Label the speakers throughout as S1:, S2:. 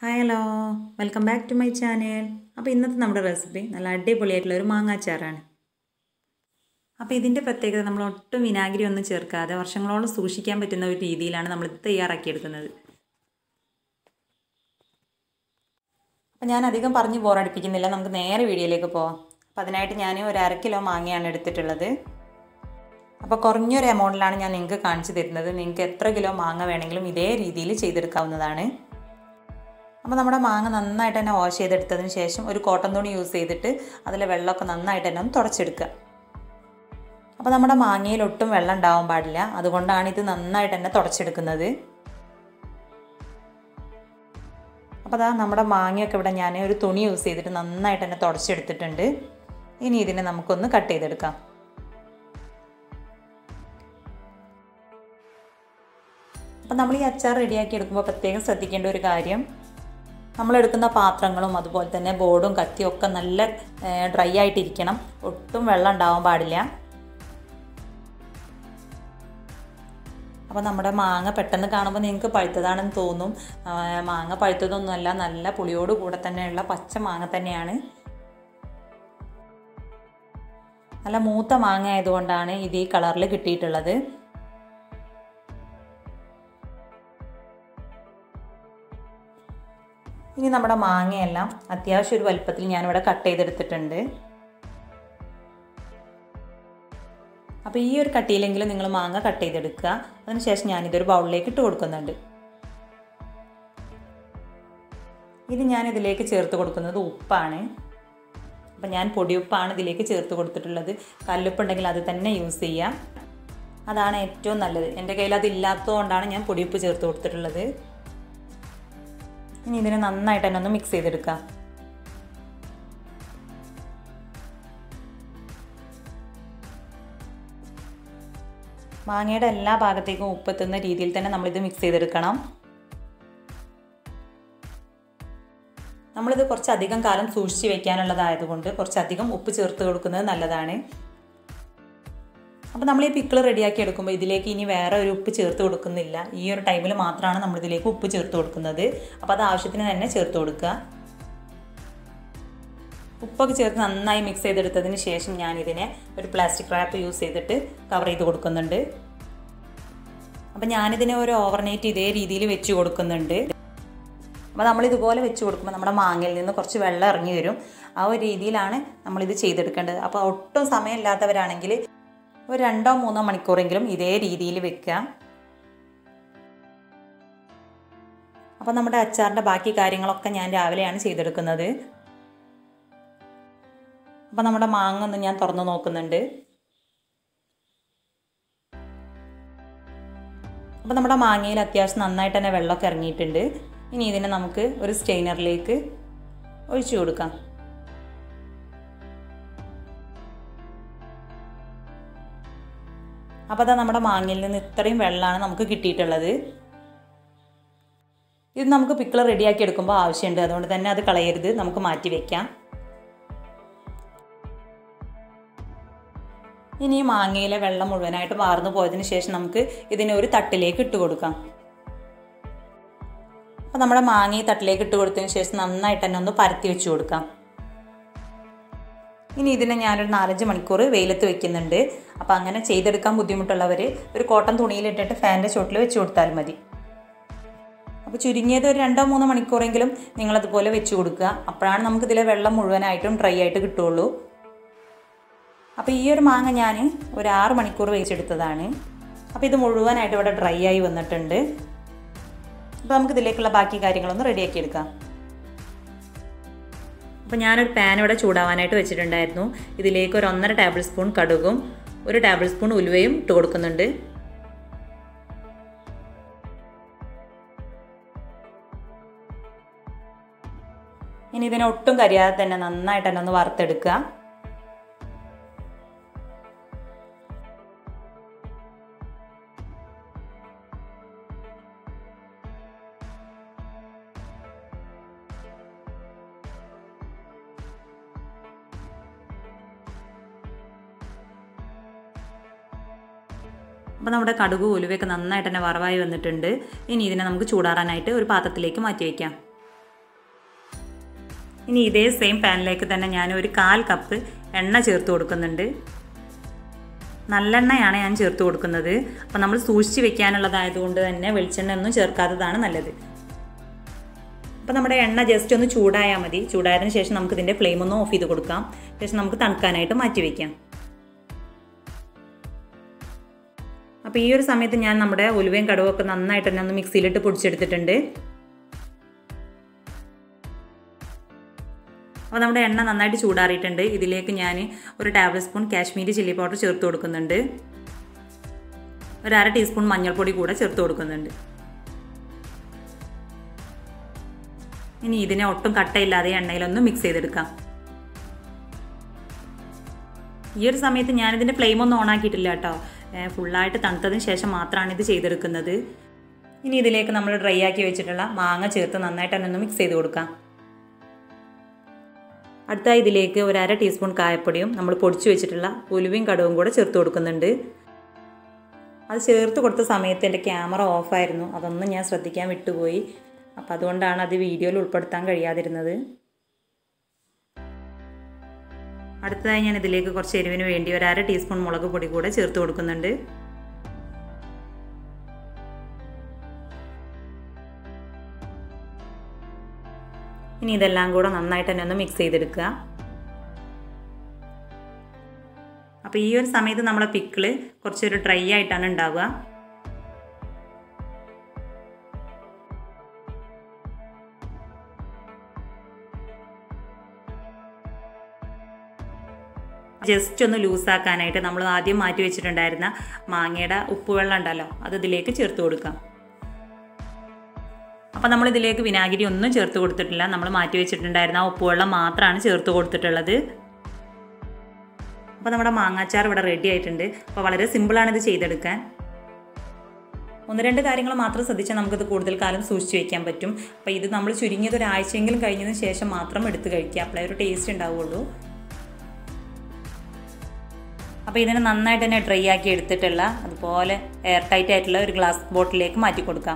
S1: hi hello welcome back to my channel അപ്പോൾ ഇന്നത്തെ നമ്മുടെ റെസിപ്പി നല്ല അടിപൊളിയായിട്ടുള്ള ഒരു മാങ്ങാച്ചാറാണ് അപ്പോൾ ഇതിൻ്റെ പ്രത്യേകത നമ്മൾ ഒട്ടും വിനാഗിരി ഒന്നും ചേർക്കാതെ വർഷങ്ങളോളം സൂക്ഷിക്കാൻ പറ്റുന്ന ഒരു രീതിയിലാണ് നമ്മൾ ഇത് തയ്യാറാക്കിയെടുക്കുന്നത് അപ്പോൾ ഞാൻ അധികം പറഞ്ഞ് ബോറടിപ്പിക്കുന്നില്ല നമുക്ക് നേരെ വീഡിയോയിലേക്ക് പോവാം അപ്പോൾ അതിനായിട്ട് ഞാൻ ഒരു അര കിലോ മാങ്ങയാണ് എടുത്തിട്ടുള്ളത് അപ്പോൾ കുറഞ്ഞൊരു എമൗണ്ടിലാണ് ഞാൻ നിങ്ങൾക്ക് കാണിച്ചു തരുന്നത് നിങ്ങൾക്ക് എത്ര കിലോ മാങ്ങ വേണമെങ്കിലും ഇതേ രീതിയിൽ ചെയ്തെടുക്കാവുന്നതാണ് അപ്പോൾ നമ്മുടെ മാങ്ങ നന്നായിട്ട് തന്നെ വാഷ് ചെയ്തെടുത്തതിന് ശേഷം ഒരു കോട്ടൺ തുണി യൂസ് ചെയ്തിട്ട് അതിലെ വെള്ളമൊക്കെ നന്നായിട്ട് തന്നെ ഒന്ന് തുടച്ചെടുക്കുക അപ്പോൾ നമ്മുടെ മാങ്ങയിൽ ഒട്ടും വെള്ളം ഉണ്ടാവാൻ പാടില്ല അതുകൊണ്ടാണ് ഇത് നന്നായിട്ട് തന്നെ തുടച്ചെടുക്കുന്നത് അപ്പോൾ അതാ നമ്മുടെ മാങ്ങയൊക്കെ ഇവിടെ ഞാൻ ഒരു തുണി യൂസ് ചെയ്തിട്ട് നന്നായിട്ട് തന്നെ തുടച്ചെടുത്തിട്ടുണ്ട് ഇനി ഇതിനെ നമുക്കൊന്ന് കട്ട് ചെയ്തെടുക്കാം അപ്പം നമ്മൾ ഈ അച്ചാർ റെഡിയാക്കി എടുക്കുമ്പോൾ പ്രത്യേകം ശ്രദ്ധിക്കേണ്ട ഒരു കാര്യം നമ്മളെടുക്കുന്ന പാത്രങ്ങളും അതുപോലെ തന്നെ ബോർഡും കത്തിയും ഒക്കെ നല്ല ഡ്രൈ ആയിട്ടിരിക്കണം ഒട്ടും വെള്ളം ഉണ്ടാവാൻ പാടില്ല അപ്പോൾ നമ്മുടെ മാങ്ങ പെട്ടെന്ന് കാണുമ്പോൾ നിങ്ങൾക്ക് പഴുത്തതാണെന്ന് തോന്നും മാങ്ങ പഴുത്തതൊന്നുമല്ല നല്ല പുളിയോട് കൂടെ തന്നെയുള്ള പച്ച മാങ്ങ തന്നെയാണ് നല്ല മൂത്ത മാങ്ങ ആയതുകൊണ്ടാണ് ഇത് ഈ കളറിൽ കിട്ടിയിട്ടുള്ളത് ഇനി നമ്മുടെ മാങ്ങയെല്ലാം അത്യാവശ്യം ഒരു വലുപ്പത്തിൽ ഞാനിവിടെ കട്ട് ചെയ്തെടുത്തിട്ടുണ്ട് അപ്പോൾ ഈ ഒരു കട്ടിയിലെങ്കിലും നിങ്ങൾ മാങ്ങ കട്ട് ചെയ്തെടുക്കുക അതിനുശേഷം ഞാനിതൊരു ബൗളിലേക്ക് ഇട്ട് കൊടുക്കുന്നുണ്ട് ഇനി ഞാൻ ഇതിലേക്ക് ചേർത്ത് കൊടുക്കുന്നത് ഉപ്പാണ് അപ്പം ഞാൻ പൊടിയുപ്പാണ് ഇതിലേക്ക് ചേർത്ത് കൊടുത്തിട്ടുള്ളത് കല്ലുപ്പുണ്ടെങ്കിൽ അത് തന്നെ യൂസ് ചെയ്യാം അതാണ് ഏറ്റവും നല്ലത് എൻ്റെ കയ്യിൽ അതില്ലാത്തതുകൊണ്ടാണ് ഞാൻ പൊടിയുപ്പ് ചേർത്ത് കൊടുത്തിട്ടുള്ളത് ഇനി ഇതിനെ നന്നായിട്ട് തന്നെ ഒന്ന് മിക്സ് ചെയ്തെടുക്കാം മാങ്ങയുടെ എല്ലാ ഭാഗത്തേക്കും ഉപ്പെത്തുന്ന രീതിയിൽ തന്നെ നമ്മളിത് മിക്സ് ചെയ്തെടുക്കണം നമ്മളിത് കുറച്ചധികം കാലം സൂക്ഷിച്ച് വെക്കാനുള്ളതായതുകൊണ്ട് കുറച്ചധികം ഉപ്പ് ചേർത്ത് കൊടുക്കുന്നത് നല്ലതാണ് അപ്പോൾ നമ്മൾ ഈ പിക്കിൾ റെഡിയാക്കി എടുക്കുമ്പോൾ ഇതിലേക്ക് ഇനി വേറെ ഒരു ഉപ്പ് ചേർത്ത് കൊടുക്കുന്നില്ല ഈ ഒരു ടൈമിൽ മാത്രമാണ് നമ്മൾ ഇതിലേക്ക് ഉപ്പ് ചേർത്ത് കൊടുക്കുന്നത് അപ്പോൾ അത് ആവശ്യത്തിന് തന്നെ ചേർത്ത് കൊടുക്കുക ഉപ്പൊക്കെ ചേർത്ത് നന്നായി മിക്സ് ചെയ്തെടുത്തതിന് ശേഷം ഞാനിതിനെ ഒരു പ്ലാസ്റ്റിക് റാപ്പ് യൂസ് ചെയ്തിട്ട് കവർ ചെയ്ത് കൊടുക്കുന്നുണ്ട് അപ്പോൾ ഞാനിതിനെ ഒരു ഓവർനൈറ്റ് ഇതേ രീതിയിൽ വെച്ച് കൊടുക്കുന്നുണ്ട് അപ്പോൾ നമ്മൾ ഇതുപോലെ വെച്ച് കൊടുക്കുമ്പോൾ നമ്മുടെ മാങ്ങയിൽ നിന്ന് കുറച്ച് വെള്ളം ഇറങ്ങി വരും ആ ഒരു രീതിയിലാണ് നമ്മളിത് ചെയ്തെടുക്കേണ്ടത് അപ്പോൾ ഒട്ടും സമയമില്ലാത്തവരാണെങ്കിൽ ഒരു രണ്ടോ മൂന്നോ മണിക്കൂറെങ്കിലും ഇതേ രീതിയിൽ വെക്കുക അപ്പോൾ നമ്മുടെ അച്ചാറിൻ്റെ ബാക്കി കാര്യങ്ങളൊക്കെ ഞാൻ രാവിലെയാണ് ചെയ്തെടുക്കുന്നത് അപ്പോൾ നമ്മുടെ മാങ്ങ ഒന്ന് ഞാൻ തുറന്ന് നോക്കുന്നുണ്ട് അപ്പോൾ നമ്മുടെ മാങ്ങയിൽ അത്യാവശ്യം നന്നായിട്ട് തന്നെ വെള്ളമൊക്കെ ഇറങ്ങിയിട്ടുണ്ട് ഇനി ഇതിനെ നമുക്ക് ഒരു സ്റ്റെയിനറിലേക്ക് ഒഴിച്ചു കൊടുക്കാം അപ്പോൾ അതാ നമ്മുടെ മാങ്ങയിൽ നിന്ന് ഇത്രയും വെള്ളമാണ് നമുക്ക് കിട്ടിയിട്ടുള്ളത് ഇത് നമുക്ക് പിക്കിൾ റെഡിയാക്കി എടുക്കുമ്പോൾ ആവശ്യമുണ്ട് അതുകൊണ്ട് തന്നെ അത് കളയരുത് നമുക്ക് മാറ്റി വയ്ക്കാം ഇനി ഈ മാങ്ങയിലെ വെള്ളം മുഴുവനായിട്ട് വാർന്നു പോയതിന് ശേഷം നമുക്ക് ഇതിനെ ഒരു തട്ടിലേക്ക് ഇട്ട് കൊടുക്കാം അപ്പോൾ നമ്മുടെ മാങ്ങ ഈ തട്ടിലേക്ക് ഇട്ട് കൊടുത്തതിന് ശേഷം നന്നായിട്ട് തന്നെ ഒന്ന് പരത്തി വെച്ച് കൊടുക്കാം ഇനി ഇതിനെ ഞാനൊരു നാലഞ്ച് മണിക്കൂർ വെയിലത്ത് വെക്കുന്നുണ്ട് അപ്പോൾ അങ്ങനെ ചെയ്തെടുക്കാൻ ബുദ്ധിമുട്ടുള്ളവർ ഒരു കോട്ടൺ തുണിയിലിട്ടിട്ട് ഫാനിൻ്റെ ചുവട്ടിൽ വെച്ച് കൊടുത്താൽ മതി അപ്പോൾ ചുരുങ്ങിയത് ഒരു രണ്ടോ മൂന്നോ മണിക്കൂറെങ്കിലും നിങ്ങളതുപോലെ വെച്ച് കൊടുക്കുക അപ്പോഴാണ് നമുക്കിതിലെ വെള്ളം മുഴുവനായിട്ടും ഡ്രൈ ആയിട്ട് കിട്ടുള്ളൂ അപ്പോൾ ഈ ഒരു മാങ്ങ ഞാൻ ഒരു ആറ് മണിക്കൂർ വേവിച്ചെടുത്തതാണ് അപ്പോൾ ഇത് മുഴുവനായിട്ട് ഇവിടെ ഡ്രൈ ആയി വന്നിട്ടുണ്ട് അപ്പോൾ നമുക്ക് ഇതിലേക്കുള്ള ബാക്കി കാര്യങ്ങളൊന്ന് റെഡിയാക്കി എടുക്കാം അപ്പോൾ ഞാനൊരു പാൻ ഇവിടെ ചൂടാവാനായിട്ട് വെച്ചിട്ടുണ്ടായിരുന്നു ഇതിലേക്ക് ഒരു ഒന്നര ടേബിൾ സ്പൂൺ കടുകും ഒരു ടേബിൾ സ്പൂൺ ഉലുവയും ഇട്ട് കൊടുക്കുന്നുണ്ട് ഇനി ഇതിനെ ഒട്ടും കരിയാതെ തന്നെ നന്നായിട്ട് തന്നെ ഒന്ന് വറുത്തെടുക്കുക അപ്പോൾ നമ്മുടെ കടുക് ഉലുവയൊക്കെ നന്നായിട്ട് തന്നെ വറവായി വന്നിട്ടുണ്ട് ഇനി ഇതിനെ നമുക്ക് ചൂടാറാനായിട്ട് ഒരു പാത്രത്തിലേക്ക് മാറ്റി വയ്ക്കാം ഇനി ഇതേ സെയിം പാനിലേക്ക് തന്നെ ഞാൻ ഒരു കാൽ കപ്പ് എണ്ണ ചേർത്ത് കൊടുക്കുന്നുണ്ട് നല്ലെണ്ണയാണ് ഞാൻ ചേർത്ത് കൊടുക്കുന്നത് അപ്പോൾ നമ്മൾ സൂക്ഷിച്ച് വെക്കാനുള്ളതായതുകൊണ്ട് തന്നെ വെളിച്ചെണ്ണ ഒന്നും ചേർക്കാത്തതാണ് നല്ലത് അപ്പോൾ നമ്മുടെ എണ്ണ ജസ്റ്റ് ഒന്ന് ചൂടായാൽ മതി ചൂടായതിനു ശേഷം നമുക്ക് ഇതിൻ്റെ ഫ്ലെയിം ഒന്ന് ഓഫ് ചെയ്ത് കൊടുക്കാം ശേഷം നമുക്ക് തണുക്കാനായിട്ട് മാറ്റി വയ്ക്കാം അപ്പോൾ ഈ ഒരു സമയത്ത് ഞാൻ നമ്മുടെ ഉലുവയും കടുവൊക്കെ നന്നായിട്ട് തന്നെ ഒന്ന് മിക്സിയിലിട്ട് പൊടിച്ചെടുത്തിട്ടുണ്ട് അപ്പോൾ നമ്മുടെ എണ്ണ നന്നായിട്ട് ചൂടാറിയിട്ടുണ്ട് ഇതിലേക്ക് ഞാൻ ഒരു tablespoon Kashmiri chilli powder ചേർത്ത് കൊടുക്കുന്നുണ്ട് ഒരു അര ടീസ്പൂൺ മഞ്ഞൾപ്പൊടി കൂടെ ചേർത്ത് കൊടുക്കുന്നുണ്ട് ഇനി ഇതിനെ ഒട്ടും കട്ടയില്ലാതെ എണ്ണയിലൊന്ന് മിക്സ് ചെയ്തെടുക്കാം ഈ ഒരു സമയത്ത് ഞാനിതിൻ്റെ ഫ്ലെയിം ഒന്നും ഓൺ ആക്കിയിട്ടില്ല കേട്ടോ ഫുള്ളായിട്ട് തണുത്തതിന് ശേഷം മാത്രമാണ് ഇത് ചെയ്തെടുക്കുന്നത് ഇനി ഇതിലേക്ക് നമ്മൾ ഡ്രൈ ആക്കി വെച്ചിട്ടുള്ള മാങ്ങ ചേർത്ത് നന്നായിട്ട് തന്നെ ഒന്ന് മിക്സ് ചെയ്ത് കൊടുക്കാം അടുത്ത ഇതിലേക്ക് ഒരു അര ടീസ്പൂൺ കായപ്പൊടിയും നമ്മൾ പൊടിച്ചു വെച്ചിട്ടുള്ള ഉലുവയും കടുവും കൂടെ ചേർത്ത് കൊടുക്കുന്നുണ്ട് അത് ചേർത്ത് കൊടുത്ത സമയത്ത് എൻ്റെ ക്യാമറ ഓഫായിരുന്നു അതൊന്നും ഞാൻ ശ്രദ്ധിക്കാൻ വിട്ടുപോയി അപ്പോൾ അതുകൊണ്ടാണ് അത് വീഡിയോയിൽ ഉൾപ്പെടുത്താൻ കഴിയാതിരുന്നത് അടുത്തതായി ഞാൻ ഇതിലേക്ക് കുറച്ച് എരിവിന് വേണ്ടി ഒരു അര ടീസ്പൂൺ മുളക് പൊടി കൂടെ ചേർത്ത് കൊടുക്കുന്നുണ്ട് ഇനി ഇതെല്ലാം കൂടെ നന്നായിട്ട് തന്നെ ഒന്ന് മിക്സ് ചെയ്തെടുക്കുക അപ്പോൾ ഈ ഒരു സമയത്ത് നമ്മളെ പിക്കിള് കുറച്ചൊരു ഡ്രൈ ആയിട്ടാണ് ഉണ്ടാവുക ജസ്റ്റ് ഒന്ന് ലൂസാക്കാനായിട്ട് നമ്മൾ ആദ്യം മാറ്റി വെച്ചിട്ടുണ്ടായിരുന്ന മാങ്ങയുടെ ഉപ്പുവെള്ളം ഉണ്ടല്ലോ അത് ഇതിലേക്ക് ചേർത്ത് കൊടുക്കാം അപ്പോൾ നമ്മൾ ഇതിലേക്ക് വിനാഗിരി ഒന്നും ചേർത്ത് കൊടുത്തിട്ടില്ല നമ്മൾ മാറ്റി വെച്ചിട്ടുണ്ടായിരുന്ന ആ ഉപ്പുവെള്ളം മാത്രമാണ് ചേർത്ത് കൊടുത്തിട്ടുള്ളത് അപ്പോൾ നമ്മുടെ മാങ്ങാച്ചാർ ഇവിടെ റെഡി ആയിട്ടുണ്ട് അപ്പോൾ വളരെ സിമ്പിളാണ് ഇത് ചെയ്തെടുക്കാൻ ഒന്ന് രണ്ട് കാര്യങ്ങൾ മാത്രം ശ്രദ്ധിച്ചാൽ നമുക്കിത് കൂടുതൽ കാലം സൂക്ഷിച്ച് വെക്കാൻ പറ്റും അപ്പോൾ ഇത് നമ്മൾ ചുരുങ്ങിയത് ഒരാഴ്ചയെങ്കിലും കഴിഞ്ഞതിന് ശേഷം മാത്രം എടുത്ത് കഴിക്കുക അപ്പോഴേ ഒരു ടേസ്റ്റ് ഉണ്ടാവുള്ളൂ അപ്പോൾ ഇതിനെ നന്നായിട്ട് തന്നെ ഡ്രൈ ആക്കി എടുത്തിട്ടുള്ള അതുപോലെ എയർ ടൈറ്റ് ആയിട്ടുള്ള ഒരു ഗ്ലാസ് ബോട്ടിലേക്ക് മാറ്റി കൊടുക്കാം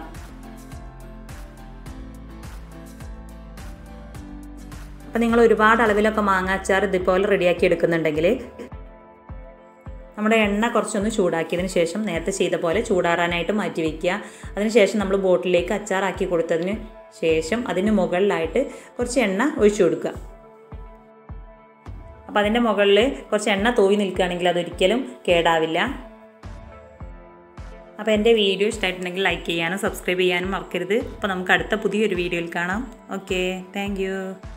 S1: അപ്പോൾ നിങ്ങൾ ഒരുപാട് അളവിലൊക്കെ മാങ്ങാച്ചാർ ഇതുപോലെ റെഡിയാക്കി എടുക്കുന്നുണ്ടെങ്കിൽ നമ്മുടെ എണ്ണ കുറച്ചൊന്ന് ചൂടാക്കിയതിന് ശേഷം നേരത്തെ ചെയ്ത പോലെ ചൂടാറാനായിട്ട് മാറ്റി വയ്ക്കുക അതിനുശേഷം നമ്മൾ ബോട്ടിലേക്ക് അച്ചാറാക്കി കൊടുത്തതിന് ശേഷം അതിന് മുകളിലായിട്ട് കുറച്ച് എണ്ണ ഒഴിച്ചു കൊടുക്കുക അപ്പോൾ അതിൻ്റെ മുകളിൽ കുറച്ച് എണ്ണ തൂവി നിൽക്കുകയാണെങ്കിൽ അതൊരിക്കലും കേടാവില്ല അപ്പോൾ എൻ്റെ വീഡിയോ ഇഷ്ടമായിട്ടുണ്ടെങ്കിൽ ലൈക്ക് ചെയ്യാനും സബ്സ്ക്രൈബ് ചെയ്യാനും മറക്കരുത് അപ്പോൾ നമുക്ക് അടുത്ത പുതിയൊരു വീഡിയോയിൽ കാണാം ഓക്കെ താങ്ക്